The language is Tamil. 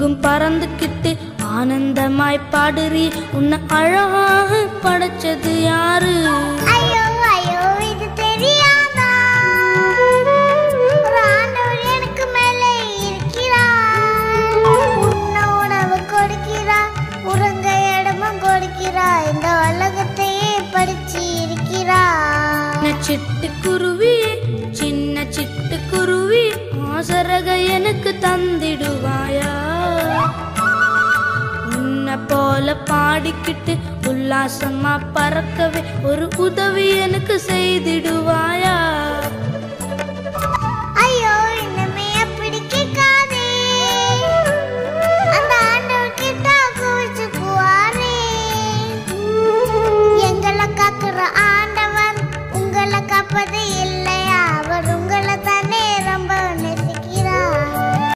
எங்கும் பறந்துக்கிட்டு ஆனந்தமாய் பாடுறி உன்னை அழகாக படைச்சது யாரு ஐயோ ஐயோ இது தெரியாதா ஒரு ஆண்டவர் எனக்கு மேலே இருக்கிறார் உண்ண உணவு கொடுக்கிறார் உறங்க இடமும் கொடுக்கிறார் இந்த உலகத்தையே படிச்சு இருக்கிறார் சின்ன சிட்டுக்குருவி சின்ன சிட்டுக்குருவி ஆசரக எனக்கு தந்திடுவாயா உன்னை போல பாடிக்கிட்டு உல்லாசமா பறக்கவே ஒரு உதவி எனக்கு செய்திடுவாயா